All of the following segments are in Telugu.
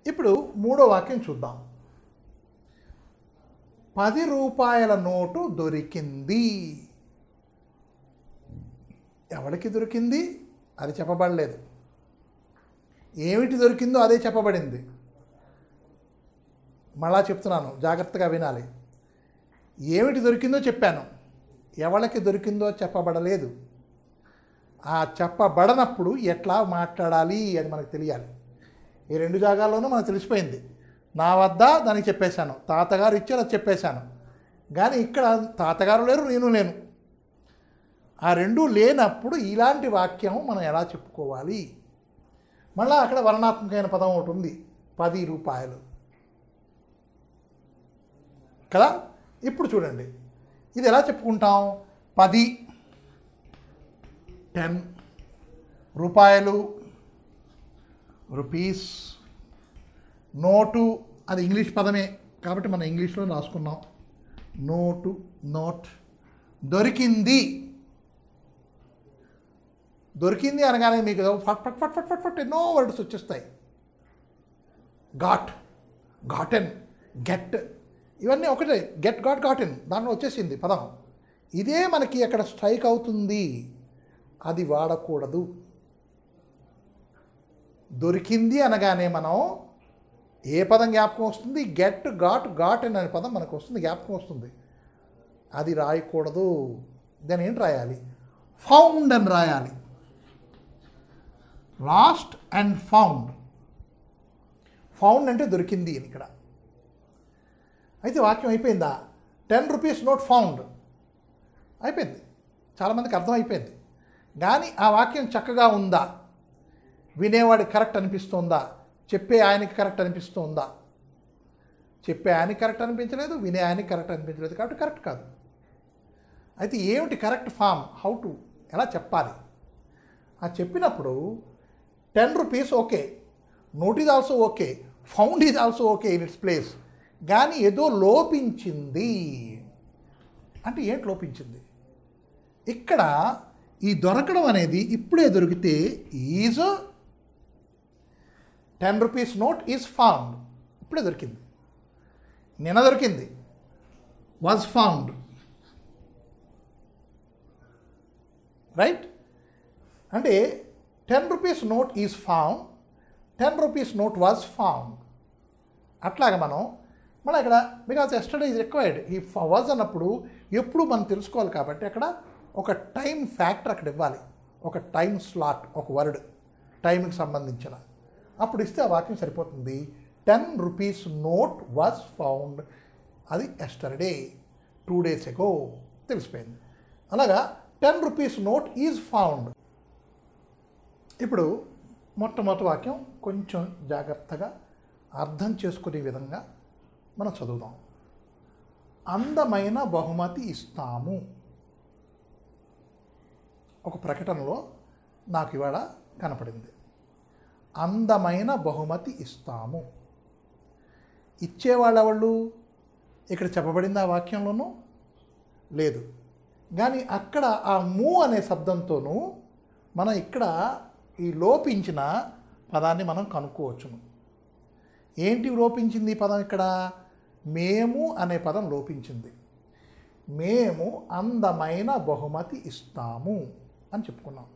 ఇప్పుడు మూడో వాక్యం చూద్దాం పది రూపాయల నోటు దొరికింది ఎవరికి దొరికింది అది చెప్పబడలేదు ఏమిటి దొరికిందో అదే చెప్పబడింది మళ్ళా చెప్తున్నాను జాగ్రత్తగా వినాలి ఏమిటి దొరికిందో చెప్పాను ఎవరికి దొరికిందో చెప్పబడలేదు ఆ చెప్పబడనప్పుడు ఎట్లా మాట్లాడాలి అని మనకు తెలియాలి ఈ రెండు జాగాల్లోనూ మనకు తెలిసిపోయింది నా వద్ద దానికి చెప్పేశాను తాతగారు ఇచ్చారు అది చెప్పేశాను కానీ ఇక్కడ తాతగారు లేరు నేను లేను ఆ రెండు లేనప్పుడు ఇలాంటి వాక్యం మనం ఎలా చెప్పుకోవాలి మళ్ళీ అక్కడ వర్ణాత్మకమైన పదం ఒకటి ఉంది పది రూపాయలు కదా ఇప్పుడు చూడండి ఇది ఎలా చెప్పుకుంటాం పది టెన్ రూపాయలు రూపీస్ నోటు అది ఇంగ్లీష్ పదమే కాబట్టి మనం ఇంగ్లీష్లో రాసుకున్నాం నోటు నోట్ దొరికింది దొరికింది అనగానే మీకు ఫట్ ఫట్ ఫట్ ఫట్ ఫట్ ఫట్ ఎన్నో వర్డ్స్ వచ్చేస్తాయి ఘాట్ ఘాటెన్ గెట్ ఇవన్నీ ఒకటే గెట్ ఘాట్ ఘాటెన్ దాంట్లో వచ్చేసింది పదం ఇదే మనకి అక్కడ స్ట్రైక్ అవుతుంది అది వాడకూడదు దొరికింది అనగానే మనం ఏ పదం జ్ఞాపకం వస్తుంది గెట్ ఘాట్ ఘాట్ అనే పదం మనకు వస్తుంది జ్ఞాపకం వస్తుంది అది రాయకూడదు దాన్ని ఏంటి రాయాలి ఫౌండ్ అని రాయాలి లాస్ట్ అండ్ ఫౌండ్ ఫౌండ్ అంటే దొరికింది అని ఇక్కడ అయితే వాక్యం అయిపోయిందా టెన్ రూపీస్ నోట్ ఫౌండ్ అయిపోయింది చాలామందికి అర్థం అయిపోయింది కానీ ఆ వాక్యం చక్కగా ఉందా వినేవాడి కరెక్ట్ అనిపిస్తుందా చెప్పే ఆయనకి కరెక్ట్ అనిపిస్తుందా చెప్పే ఆయనకి కరెక్ట్ అనిపించలేదు వినే ఆయనకి కరెక్ట్ అనిపించలేదు కాబట్టి కరెక్ట్ కాదు అయితే ఏమిటి కరెక్ట్ ఫామ్ హౌ టు ఎలా చెప్పాలి ఆ చెప్పినప్పుడు ten rupees okay note is also okay found is also okay in its place కానీ ఏదో లోపించింది అంటే ఏంటి లోపించింది ఇక్కడ ఈ దొరకడం అనేది ఇప్పుడే దొరికితే is ten rupees note is found ఇప్పుడే దొరికింది నిన్న దొరికింది వాజ్ ఫౌండ్ రైట్ అంటే ten rupees note is found ten rupees note was found అట్లాగా మనం మన ఇక్కడ బికాజ్ ఎస్టర్డే ఈజ్ రిక్వైర్డ్ ఈ వాజ్ అన్నప్పుడు ఎప్పుడు మనం తెలుసుకోవాలి కాబట్టి అక్కడ ఒక టైం ఫ్యాక్టర్ అక్కడ ఇవ్వాలి ఒక టైం స్లాట్ ఒక వర్డ్ టైంకి సంబంధించిన అప్పుడు ఇస్తే ఆ వాక్యం సరిపోతుంది ten rupees note was found అది ఎస్టర్డే టూ డేస్ ఎగో తెలిసిపోయింది అలాగా ten rupees note is found ఇప్పుడు మొట్టమొదటి వాక్యం కొంచెం జాగ్రత్తగా అర్థం చేసుకునే విధంగా మనం చదువుదాం అందమైన బహుమతి ఇస్తాము ఒక ప్రకటనలో నాకు ఇవాళ కనపడింది అందమైన బహుమతి ఇస్తాము ఇచ్చేవాళ్ళు ఎవళ్ళు ఇక్కడ చెప్పబడింది ఆ వాక్యంలోనూ లేదు కానీ అక్కడ ఆ మూ అనే శబ్దంతోనూ మనం ఇక్కడ ఈ లోపించిన పదాన్ని మనం కనుక్కోవచ్చును ఏంటి లోపించింది ఈ పదం ఇక్కడ మేము అనే పదం లోపించింది మేము అందమైన బహుమతి ఇస్తాము అని చెప్పుకున్నాం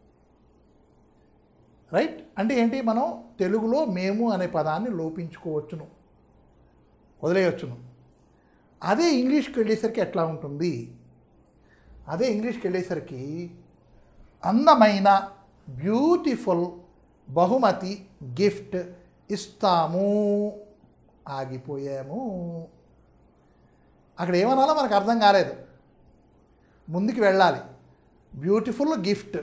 రైట్ అంటే ఏంటి మనం తెలుగులో మేము అనే పదాన్ని లోపించుకోవచ్చును వదిలేయచ్చును అదే ఇంగ్లీష్కి వెళ్ళేసరికి ఎట్లా ఉంటుంది అదే ఇంగ్లీష్కి వెళ్ళేసరికి అందమైన బ్యూటిఫుల్ బహుమతి గిఫ్ట్ ఇస్తాము ఆగిపోయాము అక్కడ ఏమనాలో మనకు అర్థం కాలేదు ముందుకు వెళ్ళాలి బ్యూటిఫుల్ గిఫ్ట్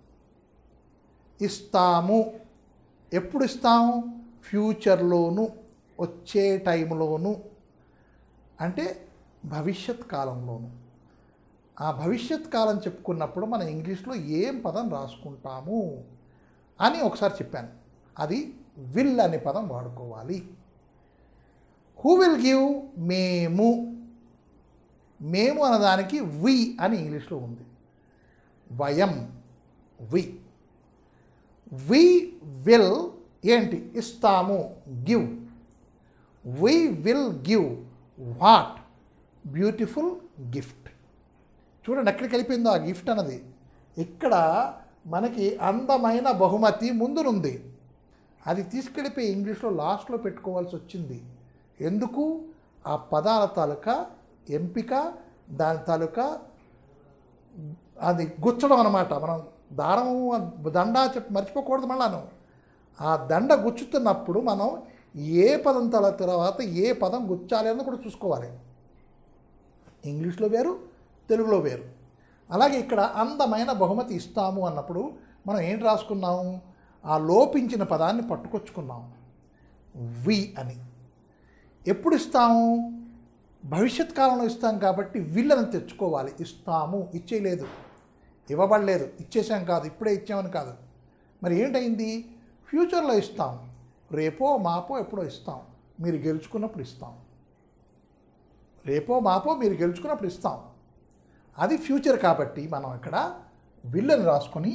ఇస్తాము ఎప్పుడు ఇస్తాము ఫ్యూచర్లోను వచ్చే టైంలోను అంటే భవిష్యత్ కాలంలోను ఆ భవిష్యత్ కాలం చెప్పుకున్నప్పుడు మనం ఇంగ్లీష్లో ఏం పదం రాసుకుంటాము అని ఒకసారి చెప్పాను అది విల్ అనే పదం వాడుకోవాలి హూ విల్ గివ్ మేము మేము అన్నదానికి వి అని ఇంగ్లీష్లో ఉంది వయం వి వి విల్ ఏంటి ఇస్తాము give we will give what beautiful gift చూడండి ఎక్కడికి వెళ్ళిపోయిందో ఆ గిఫ్ట్ అన్నది ఇక్కడ మనకి అందమైన బహుమతి ముందునుంది అది తీసుకెళ్ళిపోయి ఇంగ్లీష్లో లాస్ట్లో పెట్టుకోవాల్సి వచ్చింది ఎందుకు ఆ పదాల తాలూకా ఎంపిక దాని తాలూకా అది గుచ్చడం అనమాట మనం దారము దండ చెప్పి మర్చిపోకూడదు మళ్ళాను ఆ దండ గుచ్చుతున్నప్పుడు మనం ఏ పదం తల తర్వాత ఏ పదం గుచ్చాలి అని కూడా చూసుకోవాలి ఇంగ్లీష్లో వేరు తెలుగులో వేరు అలాగే ఇక్కడ అందమైన బహుమతి ఇస్తాము అన్నప్పుడు మనం ఏంటి రాసుకున్నాము ఆ లోపించిన పదాన్ని పట్టుకొచ్చుకున్నాము వి అని ఎప్పుడు ఇస్తాము భవిష్యత్ కాలంలో ఇస్తాం కాబట్టి విల్లని తెచ్చుకోవాలి ఇస్తాము ఇచ్చేయలేదు ఇవ్వబడలేదు ఇచ్చేసాం కాదు ఇప్పుడే ఇచ్చామని కాదు మరి ఏంటైంది ఫ్యూచర్లో ఇస్తాం రేపో మాపో ఎప్పుడో ఇస్తాం మీరు గెలుచుకున్నప్పుడు ఇస్తాం రేపో మాపో మీరు గెలుచుకున్నప్పుడు ఇస్తాం అది ఫ్యూచర్ కాబట్టి మనం ఇక్కడ విల్లని రాసుకొని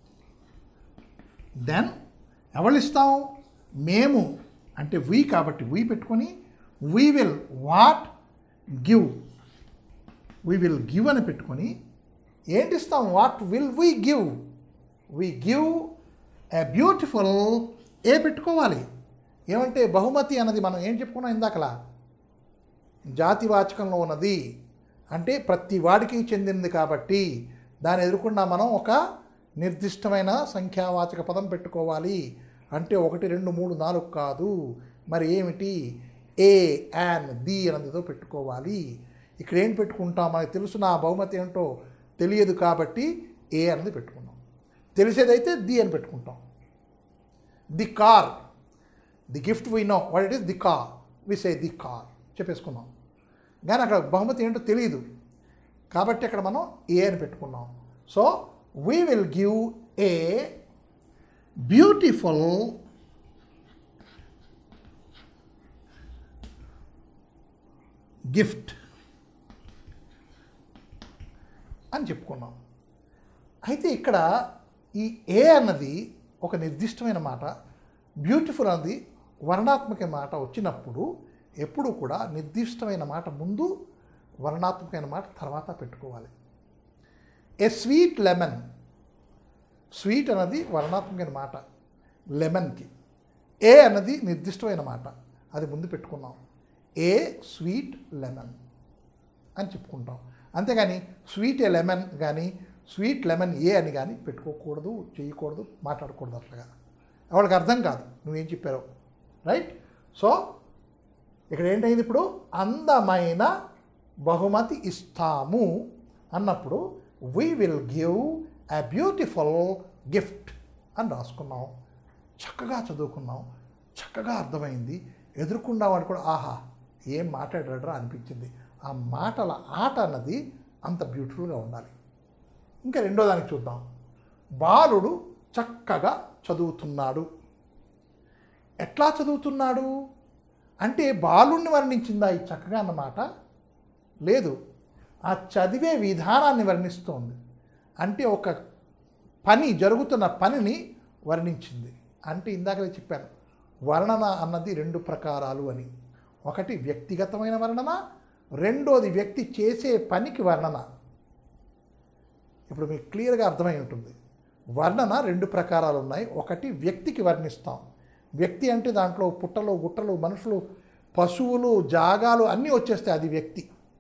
దెన్ ఎవరు ఇస్తాం మేము అంటే వీ కాబట్టి వీ పెట్టుకొని we will what give we will give అని పెట్టుకొని ఏంటి ఇస్తాం what will we give we give a beautiful a పెట్టుకోవాలి ఏమంటే బహుమతి అన్నది మనం ఏం చెప్పుకున్నాం ఇందాకలా జాతివాచకంలో ఉన్నది అంటే ప్రతి వాడికి చెందినది కాబట్టి దాన్ని ఎదుర్కొన్నా మనం ఒక నిర్దిష్టమైన సంఖ్యావాచక పదం పెట్టుకోవాలి అంటే ఒకటి రెండు మూడు నాలుగు కాదు మరి ఏమిటి ఏ యాన్ ది అన్నదితో పెట్టుకోవాలి ఇక్కడ ఏం పెట్టుకుంటాం మనకు తెలుసు నా బహుమతి ఏంటో తెలియదు కాబట్టి ఏ అన్నది పెట్టుకున్నాం తెలిసేదైతే ది అని పెట్టుకుంటాం the car the gift we know what it is the car we say the car చెప్పేసుకున్నాం కానీ అక్కడ బహుమతి ఏంటో తెలియదు కాబట్టి అక్కడ మనం ఏ అని పెట్టుకున్నాం so we will give a beautiful gift అని చెప్పుకున్నాం అయితే ఇక్కడ ఈ ఏ అన్నది ఒక నిర్దిష్టమైన మాట బ్యూటిఫుల్ అన్నది వర్ణాత్మక మాట వచ్చినప్పుడు ఎప్పుడు కూడా నిర్దిష్టమైన మాట ముందు వర్ణాత్మకమైన మాట తర్వాత పెట్టుకోవాలి ఏ స్వీట్ లెమన్ స్వీట్ అన్నది వర్ణాత్మకమైన మాట లెమన్కి ఏ అన్నది నిర్దిష్టమైన మాట అది ముందు పెట్టుకున్నాం ఏ స్వీట్ లెమన్ అని చెప్పుకుంటాం అంతేగాని స్వీట్ ఏ లెమన్ కానీ స్వీట్ లెమన్ ఏ అని కానీ పెట్టుకోకూడదు చేయకూడదు మాట్లాడకూడదు అట్లాగా వాళ్ళకి అర్థం కాదు నువ్వేం చెప్పారో రైట్ సో ఇక్కడ ఏంటైంది ఇప్పుడు అందమైన బహుమతి ఇస్తాము అన్నప్పుడు we will give a beautiful gift అని రాసుకున్నాం చక్కగా చదువుకున్నాం చక్కగా అర్థమైంది ఎదుర్కొన్న వాడు కూడా ఆహా ఏం మాట్లాడాడరా అనిపించింది ఆ మాటల ఆట అన్నది అంత బ్యూటిఫుల్గా ఉండాలి ఇంకా రెండో దానికి చూద్దాం బాలుడు చక్కగా చదువుతున్నాడు ఎట్లా చదువుతున్నాడు అంటే బాలుణ్ణి వర్ణించిందా ఈ చక్కగా అన్నమాట లేదు ఆ చదివే విధానాన్ని వర్ణిస్తోంది అంటే ఒక పని జరుగుతున్న పనిని వర్ణించింది అంటే ఇందాకనే చెప్పాను వర్ణన అన్నది రెండు ప్రకారాలు అని ఒకటి వ్యక్తిగతమైన వర్ణన రెండోది వ్యక్తి చేసే పనికి వర్ణన ఇప్పుడు మీకు క్లియర్గా అర్థమై ఉంటుంది వర్ణన రెండు ప్రకారాలు ఉన్నాయి ఒకటి వ్యక్తికి వర్ణిస్తాం వ్యక్తి అంటే దాంట్లో పుట్టలు గుట్టలు మనుషులు పశువులు జాగాలు అన్నీ వచ్చేస్తాయి అది వ్యక్తి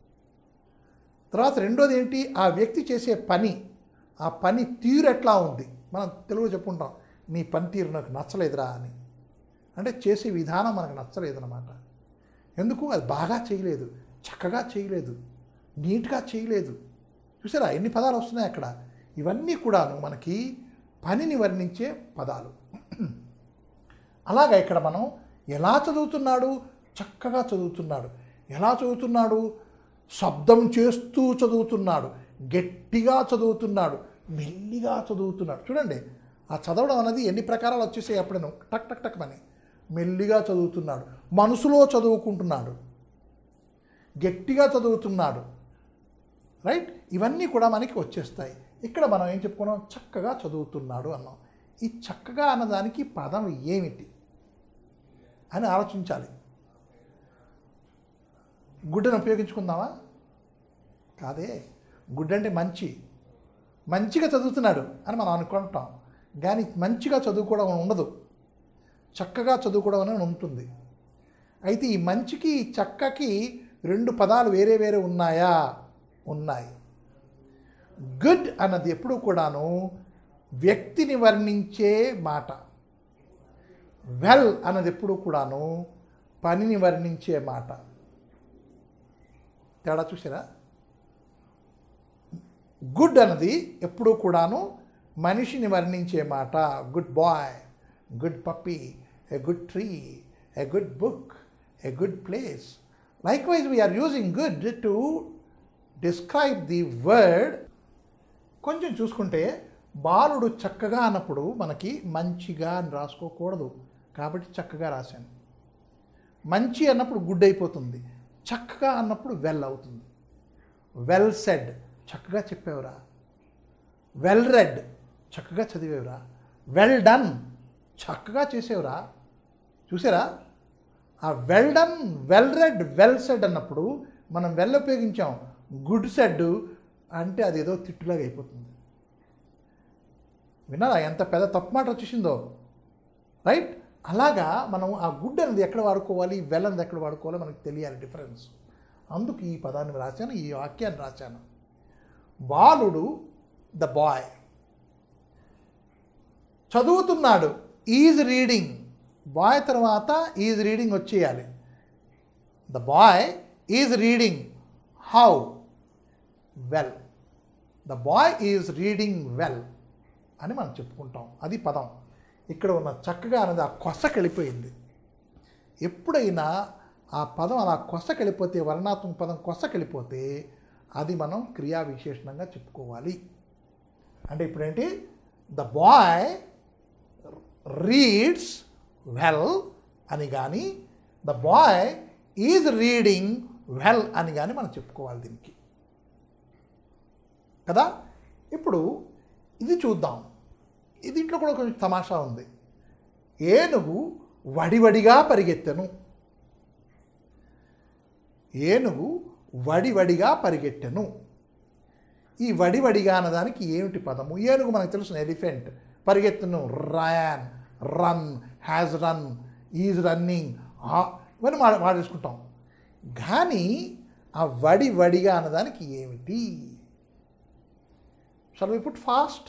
తర్వాత రెండోది ఏంటి ఆ వ్యక్తి చేసే పని ఆ పని తీరు ఎట్లా ఉంది మనం తెలుగు చెప్పుకుంటాం నీ పని తీరు నాకు నచ్చలేదురా అని అంటే చేసే విధానం మనకు నచ్చలేదన్నమాట ఎందుకు అది బాగా చేయలేదు చక్కగా చేయలేదు నీట్గా చేయలేదు చూసారా ఎన్ని పదాలు వస్తున్నాయి అక్కడ ఇవన్నీ కూడాను మనకి పనిని వర్ణించే పదాలు అలాగా ఇక్కడ మనం ఎలా చదువుతున్నాడు చక్కగా చదువుతున్నాడు ఎలా చదువుతున్నాడు శబ్దం చేస్తూ చదువుతున్నాడు గట్టిగా చదువుతున్నాడు మెల్లిగా చదువుతున్నాడు చూడండి ఆ చదవడం అనేది ఎన్ని ప్రకారాలు వచ్చేసాయి అప్పుడేను టక్ టక్ టక్ అని మెల్లిగా చదువుతున్నాడు మనసులో చదువుకుంటున్నాడు గట్టిగా చదువుతున్నాడు రైట్ ఇవన్నీ కూడా మనకి వచ్చేస్తాయి ఇక్కడ మనం ఏం చెప్పుకున్నాం చక్కగా చదువుతున్నాడు అన్నాం ఈ చక్కగా అన్నదానికి పదం ఏమిటి అని ఆలోచించాలి గుడ్డను ఉపయోగించుకుందామా కాదే గుడ్ అంటే మంచి మంచిగా చదువుతున్నాడు అని మనం అనుకుంటాం కానీ మంచిగా చదువుకోవడం ఉండదు చక్కగా చదువుకోవడం అనేది ఉంటుంది అయితే ఈ మంచికి ఈ చక్కకి రెండు పదాలు వేరే వేరే ఉన్నాయా ఉన్నాయి గుడ్ అన్నది ఎప్పుడు కూడాను వ్యక్తిని వర్ణించే మాట వెల్ అన్నది ఎప్పుడు కూడాను పనిని వర్ణించే మాట తేడా చూసారా గుడ్ అన్నది ఎప్పుడూ కూడాను మనిషిని వర్ణించే మాట good boy good puppy a good tree a good book a good place like wise we are using good to describe the word కొంచెం చూసుకుంటే బాలుడు చక్కగా అన్నప్పుడు మనకి మంచిగా అని రాసుకోకూడదు కాబట్టి చక్కగా రాశాను మంచి అన్నప్పుడు గుడ్ అయిపోతుంది చక్కగా అన్నప్పుడు వెల్ అవుతుంది వెల్ సెడ్ చక్కగా చెప్పేవరా వెల్ రెడ్ చక్కగా చదివేవరా వెల్ డన్ చక్కగా చేసేవరా చూసారా ఆ well done well read well said అన్నప్పుడు మనం వెల్ ఉపయోగించాం గుడ్ సెడ్ అంటే అది ఏదో తిట్టులాగా అయిపోతుంది విన్నారా ఎంత పెద్ద తప్పు మాట వచ్చేసిందో రైట్ అలాగా మనం ఆ గుడ్ అనేది ఎక్కడ వాడుకోవాలి వెల్ అనేది ఎక్కడ వాడుకోవాలో మనకు తెలియాలి డిఫరెన్స్ అందుకు ఈ పదాన్ని రాశాను ఈ వాక్యాన్ని రాశాను బాలుడు ద బాయ్ చదువుతున్నాడు ఈజ్ రీడింగ్ బాయ్ తర్వాత ఈజ్ రీడింగ్ వచ్చేయాలి the boy is reading how well the boy is reading well అని మనం చెప్పుకుంటాం అది పదం ఇక్కడ ఉన్న చక్కగా అనేది ఆ కొసకెళ్ళిపోయింది ఎప్పుడైనా ఆ పదం అలా కొసకెళ్ళిపోతే వర్ణాత్మక పదం కొసకెళ్ళిపోతే అది మనం క్రియా విశేషణంగా చెప్పుకోవాలి అంటే ఇప్పుడేంటి ద బాయ్ రీడ్స్ వెల్ అని కానీ the boy is reading well అని కానీ మనం చెప్పుకోవాలి దీనికి కదా ఇప్పుడు ఇది చూద్దాం దీంట్లో కూడా కొంచెం తమాషా ఉంది ఏనుగు వడివడిగా పరిగెత్తెను ఏనుగు వడివడిగా పరిగెట్టెను ఈ వడివడిగా అన్నదానికి ఏమిటి పదము ఏనుగు మనకు తెలుసు ఎలిఫెంట్ పరిగెత్తును ran run has run is running ఇవన్నీ మా వాడేసుకుంటాం కానీ ఆ వడి వడిగా అన్నదానికి ఏమిటి షల్ వి పుట్ ఫాస్ట్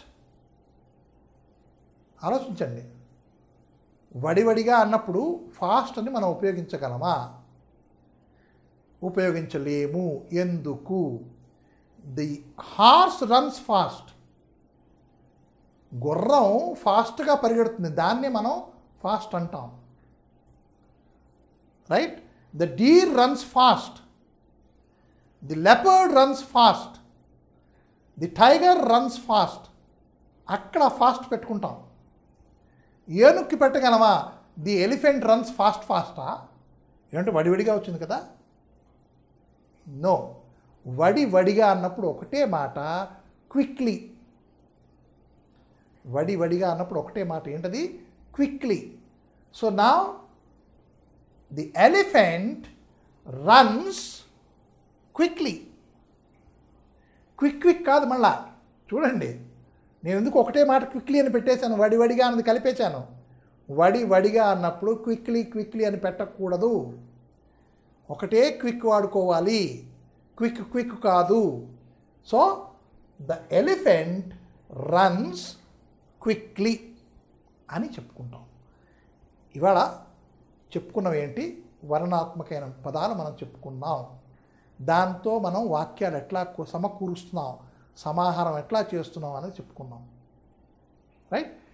ఆలోచించండి వడివడిగా అన్నప్పుడు ఫాస్ట్ అని మనం ఉపయోగించగలమా ఉపయోగించలేము ఎందుకు ది హార్స్ రన్స్ ఫాస్ట్ గుర్రం ఫాస్ట్గా పరిగెడుతుంది దాన్ని మనం ఫాస్ట్ అంటాం right the deer runs fast the leopard runs fast the tiger runs fast అక్కడ ఫాస్ట్ పెట్టుకుంటాం ఏనుక్కి పెట్టగలమా ది ఎలిఫెంట్ రన్స్ ఫాస్ట్ ఫాస్టా ఏమంటే వడివడిగా వచ్చింది కదా నో వడి వడిగా అన్నప్పుడు ఒకటే మాట క్విక్లీ వడి వడిగా అన్నప్పుడు ఒకటే మాట ఏంటది క్విక్లీ సో నా the elephant runs quickly quick quick కాదు మళ్ళా చూడండి నేను ఎందుకు ఒకటే మాట క్విక్లీ అని పెట్టేశాను వడి వడిగా అన్నది కలిపేశాను వడి వడిగా అన్నప్పుడు క్విక్లీ క్విక్లీ అని పెట్టకూడదు ఒకటే క్విక్ వాడుకోవాలి క్విక్ క్విక్ కాదు so the elephant runs quickly అని చెప్పుకుంటాం ఇవాళ చెప్పుకున్నవి ఏంటి వర్ణాత్మకమైన పదాలు మనం చెప్పుకున్నాం దాంతో మనం వాక్యాలు ఎట్లా కు- సమకూరుస్తున్నాం సమాహారం ఎట్లా చేస్తున్నాం అనేది చెప్పుకున్నాం రైట్